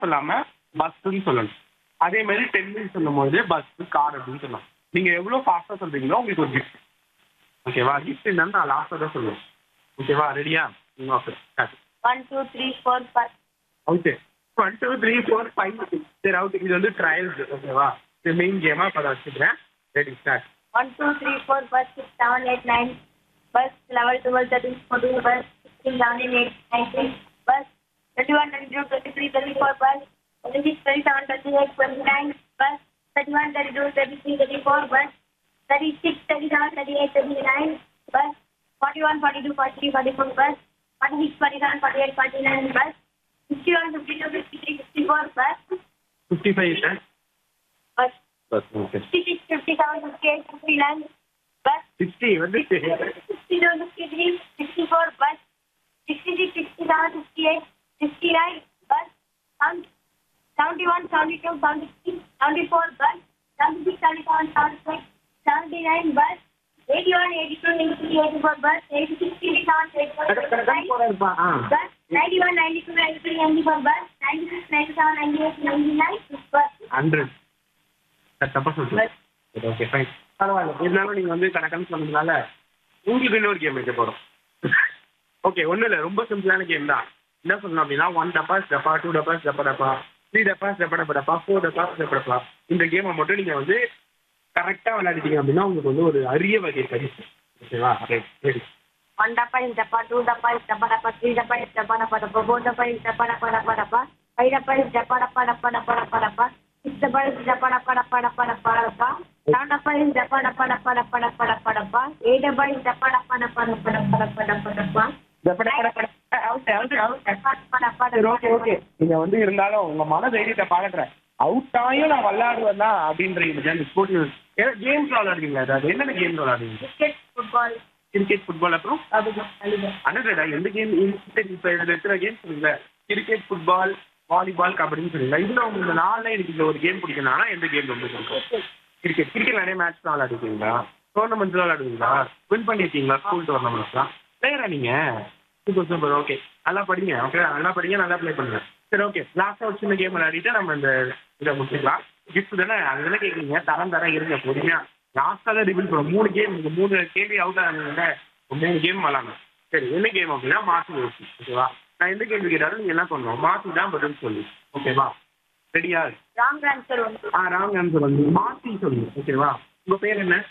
சொல்லாம பஸ்ன்னு சொல்லணும் அதே மாதிரி டென்னு சொல்லும்போது பஸ் கார் அப்படின்னு சொல்லலாம் நீங்க எவ்வளவு ஃபாஸ்டா சொல்றீங்களோ உங்களுக்கு ஒரு கிஃப்ட் ஓகேவா கிஃப்ட் என்னன்னு நான் லாஸ்டா தான் சொல்லுவேன் ஓகேவா ரெடியா okay one two three four five okay one two three four five சரி அவுட் இது வந்து ட்ரையல்ஸ் ஓகேவா இது மெயின் கேமா இப்போ நான் வச்சுக்கிறேன் ready start one two three four five six seven eight nine buzz eleven twelve thirteen fourteen buzz sixteen seventeen eight nineteen buzz twenty one twenty two twenty three twenty four buzz twenty six twenty seven twenty eight twenty nine buzz thirty one thirty two thirty three thirty four buzz thirty six thirty seven thirty eight thirty nine buzz forty one forty two forty three forty four bus forty six forty seven forty eight forty nine buzz fifty one fifty two fifty three fifty four buzz fifty five sir buzz buzz okay fifty six fifty seven fifty eight fifty nine buzz sixty வந்து 62, 63, 64, bus, 66, 67, 58, 59, bus, 71, 72, 73, 74, bus, 76, 77, 76, 79, bus, 81, 82, 83, 84, bus, 86, 87, 84, போறப்பா ஆ bus, 91, 92, 93, 94, bus, 96, 97, 98, 99, bus. Hundred sir தப்பா சொல்றேன் okay fine பரவாயில்ல இருந்தாலும் நீங்க வந்து கணக்கன்னு சொன்னதுனால உங்களுக்கு இன்னொரு கேம் வைக்க போறோம் ஓகே ஒன்றும் இல்லை ரொம்ப சிம்பிளான கேம் தான் என்ன சொல்லணும் அப்படின்னா ஒன் டப்பாஸ் டப்பா டூ டப்பாஸ் டப்பா டப்பா த்ரீ டப்பாஸ் டப்பா டப்பா டப்பா ஃபோர் டப்பாஸ் டப்பா டப்பா இந்த கேமை மட்டும் நீங்க வந்து கரெக்டாக விளையாடிட்டீங்க அப்படின்னா உங்களுக்கு வந்து ஒரு அரிய வகை பரிசு ஓகேவா ரைட் சரி One dappa is dappa, two dappa is dappa dappa, three dappa is dappa dappa dappa, four dappa is dappa dappa dappa dappa, five dappa is dappa dappa dappa dappa dappa dappa, six dappa is dappa dappa dappa dappa dappa dappa, seven dappa is dappa dappa dappa dappa dappa dappa dappa, eight dappa is dappa dappa dappa dappa dappa dappa dappa dappa, டப்பா டப்பா டப்பா டப்பா. Out out out dappa dappa dappa சரி dappa okay okay நீங்க வந்து இருந்தாலும் உங்க மன தைரியத்தை பாக்குறேன் அவுட் ஆயும் நான் விளையாடுவேன் தான் அப்படின்றீங்க இந்த ஸ்போர்ட் கேம்ஸ் விளையாடுவீங்களா அதாவது என்னென்ன கேம்ஸ் விளையாடுவீங்க cricket, football, கிரிக்கெட் ஃபுட்பால் அப்புறம் volleyball, volleyball. அண்ணா எந்த கேம் இப்போ இதில் எத்தனை கேம்ஸ் இருக்குல்ல கிரிக்கெட் ஃபுட்பால் வாலிபால் கபடின்னு சொல்லுங்க இதுல உங்களுக்கு நாளில் எனக்கு இந்த ஒரு கேம் பிடிக்கணும்னா எந்த கேம் ரொம்ப பிடிக்கும் கிரிக்கெட் கிரிக்கெட் நிறைய மேட்ச் தான் விளையாடுவீங்களா டோர்னமெண்ட்ஸ் விளையாடுவீங்களா வின் பண்ணியிருக்கீங்களா ஸ்கூல் டோர்னமெண்ட்ஸ்லாம் பிளேயரா நீங்க சூப்பர் சூப்பர் ஓகே நல்லா படிங்க ஓகே நல்லா படிங்க நல்லா ப்ளே பண்ணுங்க சரி ஓகே லாஸ்ட்டாக ஒரு சின்ன கேம் விளையாடிட்டு நம்ம இந்த இதை முடிச்சுக்கலாம் கிஃப்ட் தானே அது தானே கேட்குறீங்க தரம் தரம் இருங்க பொறுமையா லாஸ்ட்டாக தான் ரிவீல் பண்ணுவோம் மூணு கேம் நீங்கள் மூணு கேள்வி அவுட் ஆனீங்க மூணு கேம் விளாடணும் சரி என்ன கேம் அப்படின்னா மாற்றி யோசி ஓகேவா நான் எந்த கேள்வி கேட்டாலும் நீங்கள் என்ன பண்ணணும் மாற்றி தான் பதில் சொல்லு ஓகேவா ரெடியா Wrong answer ஒன்று. ஆ ராங் ஆன்சர் வந்து மாற்றி சொல்லு ஓகேவா உங்கள் பேர் என்ன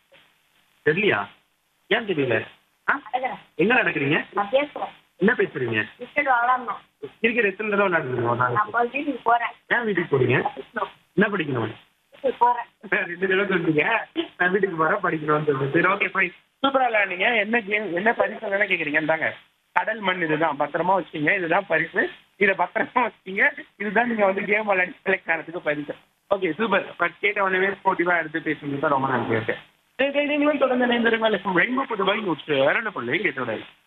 தெரியலையா ஏன் தெரியல ஆ அழகரா. எங்க நடக்கிறீங்க நான் பேசுறேன் என்ன பேசுறீங்க கிரிக்கெட் விளாடணும் கிரிக்கெட் எத்தனை தடவை விளையாடுறீங்க ஒரு நான் நாளைக்கு போய் வீட்டுக்கு போறேன் ஏன் வீட்டுக்கு போறீங்க என்ன படிக்கணும் வீட்டுக்கு போறேன் ரெண்டு தடவை சொல்றீங்க நான் வீட்டுக்கு போறேன் படிக்கணும்னு சொல்றேன் சரி ஓகே ஃபைன் சூப்பரா விளையாடுங்க என்ன கேம் என்ன பரிசு வேணா கேக்குறீங்க தாங்க கடல் மண் இதுதான் பத்திரமா வச்சுங்க இதுதான் பரிசு இதை பத்திரமா வச்சுங்க இதுதான் நீங்க வந்து கேம் விளையாடி செலக்ட் ஆனதுக்கு பரிசு ஓகே சூப்பர் பட் கேட்ட உடனே ஸ்போர்ட்டிவா எடுத்து பேசுறது ரொம்ப நன்றி ஓகே நீங்களும் தொடர்ந்து இணைந்திருங்கள் ரெயின்போ புதுவை நூற்று இரண்டு பிள்ளை கேட்டோட